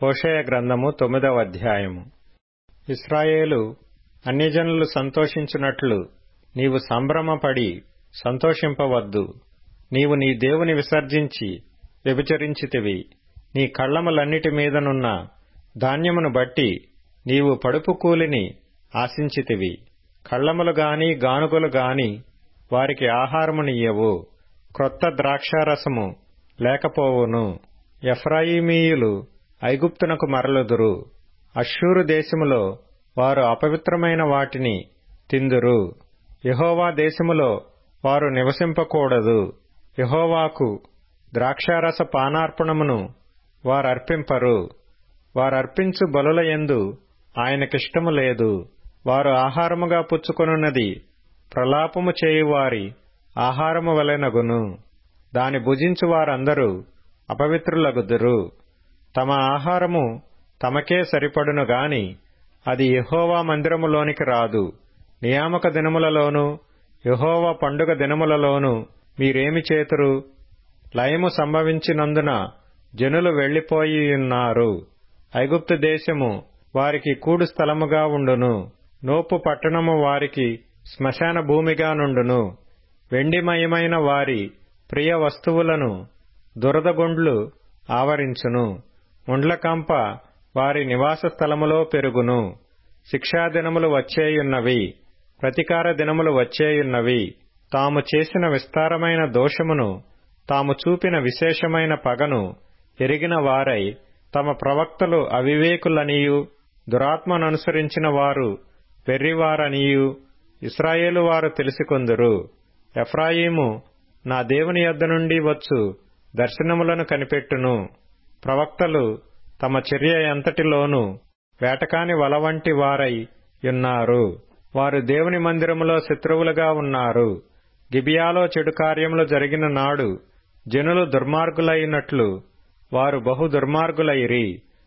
హోషేయ గ్రంథము తొమ్మిదవ అధ్యాయము ఇస్రాయేలు అన్యజనులు సంతోషించున్నట్లు నీవు సంభ్రమపడి సంతోషింపవద్దు నీవు నీ దేవుని విసర్జించి వ్యభిచరించితివి నీ కళ్ళములన్నిటి మీదనున్న ధాన్యమును బట్టి నీవు పడుపు కూలిని ఆశించితివి కళ్ళములు గాని గానుగలు గాని వారికి ఆహారమునియ్యవు క్రొత్త ద్రాక్షారసము లేకపోవును ఎఫ్రాయిమీయులు ఐగుప్తునకు మరలుదురు అశ్షూరు దేశములో వారు అపవిత్రమైన వాటిని తిందురు యహోవా దేశములో వారు నివసింపకూడదు యహోవాకు ద్రాక్షారస పానార్పణమును వారర్పింపరు వారర్పించు బలుల యందు ఆయనకిష్టము లేదు వారు ఆహారముగా పుచ్చుకొనున్నది ప్రలాపము చేయువారి ఆహారము వలెనగును దాని భుజించు వారందరూ అపవిత్రులగుదురు తమ ఆహారము తమకే సరిపడును గాని అది యహోవా మందిరములోనికి రాదు నియామక దినములలోనూ యహోవా పండుగ దినములలోనూ మీరేమి చేతురు లయము సంభవించినందున జనులు వెళ్లిపోయియున్నారు ఐగుప్తు దేశము వారికి కూడు స్థలముగా ఉండును నోపు పట్టణము వారికి శ్మశాన భూమిగా నుండును వెండిమయమైన వారి ప్రియ వస్తువులను దురదగొండ్లు ఆవరించును ముండ్లకంప వారి నివాస స్థలములో పెరుగును శిక్షాదినములు వచ్చేయున్నవి ప్రతికార దినములు వచ్చేయున్నవి తాము చేసిన విస్తారమైన దోషమును తాము చూపిన విశేషమైన పగను ఎరిగిన వారై తమ ప్రవక్తలు అవివేకులనియు దురాత్మననుసరించిన వారు వెర్రివారనియు ఇస్రాయేలు వారు తెలిసికొందురు ఎఫ్రాయిము నా దేవుని యొద్ద నుండి వచ్చు దర్శనములను కనిపెట్టును ప్రవక్తలు తమ చర్య ఎంతటిలోనూ వేటకాని వల వంటి వారై యున్నారు వారు దేవుని మందిరములో శత్రువులుగా ఉన్నారు గిబియాలో చెడు కార్యములు జరిగిన నాడు జనులు దుర్మార్గులైనట్లు వారు బహు దుర్మార్గులైరి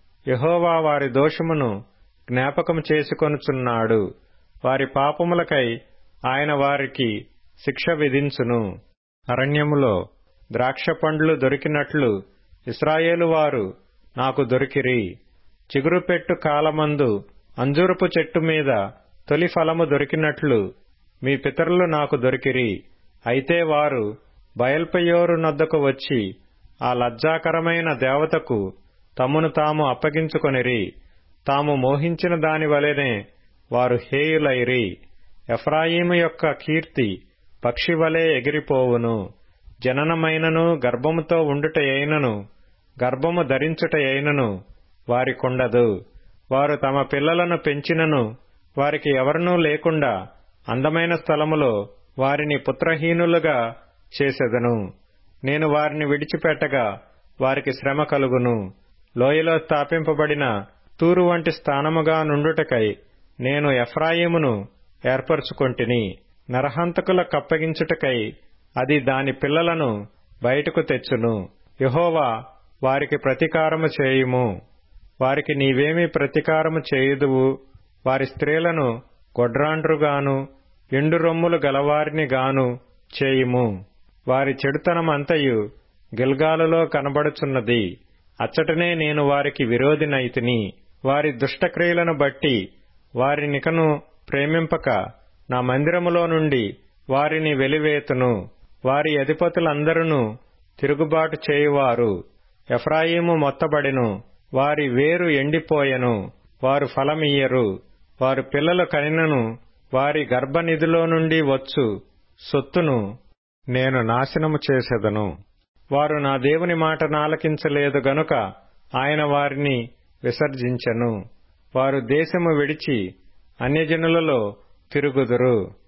యహోవా వారి దోషమును జ్ఞాపకం చేసుకొనుచున్నాడు వారి పాపములకై ఆయన వారికి శిక్ష విధించును అరణ్యములో ద్రాక్ష పండ్లు దొరికినట్లు ఇస్రాయేలు వారు నాకు దొరికిరి చిగురుపెట్టు కాలమందు అంజూరపు చెట్టు మీద తొలి ఫలము దొరికినట్లు మీ పితరులు నాకు దొరికిరి అయితే వారు బయల్పయోరు నొద్దకు వచ్చి ఆ లజ్జాకరమైన దేవతకు తమను తాము అప్పగించుకొనిరి తాము మోహించిన దాని వలెనే వారు హేయులైరి ఎఫ్రాయిము యొక్క కీర్తి పక్షివలే ఎగిరిపోవును జననమైనను గర్భముతో ఉండుటయైనను గర్భము ధరించుటయైనను వారికుండదు వారు తమ పిల్లలను పెంచినను వారికి ఎవరనూ లేకుండా అందమైన స్థలములో వారిని పుత్రహీనులుగా చేసెదను నేను వారిని విడిచిపెట్టగా వారికి శ్రమ కలుగును లోయలో స్థాపింపబడిన తూరు వంటి స్థానముగా నుండుటకై నేను ఎఫ్రాయిమును ఏర్పరచుకొంటిని నరహంతకుల కప్పగించుటకై అది దాని పిల్లలను బయటకు తెచ్చును యహోవా వారికి ప్రతీకారము చేయుము వారికి నీవేమి ప్రతీకారము చేయుదువు వారి స్త్రీలను గొడ్రాండ్రుగాను ఎండు రొమ్ములు గలవారిని గాను చేయుము వారి చెడుతనమంతయు గిల్గాలులో కనబడుచున్నది అచ్చటనే నేను వారికి విరోధినైతిని వారి దుష్టక్రియలను బట్టి వారినికను ప్రేమింపక నా మందిరములో నుండి వారిని వెలివేతును వారి అధిపతులందరూ తిరుగుబాటు చేయువారు ఎఫ్రాయిము మొత్తబడెను వారి వేరు ఎండిపోయెను వారు ఫలమియ్యరు వారు పిల్లలు కనినను వారి గర్భనిధిలో నుండి వచ్చు సొత్తును నేను నాశనము చేసెదను వారు నా దేవుని మాట నాలకించలేదు గనుక ఆయన వారిని విసర్జించెను వారు దేశము విడిచి అన్యజనులలో తిరుగుదురు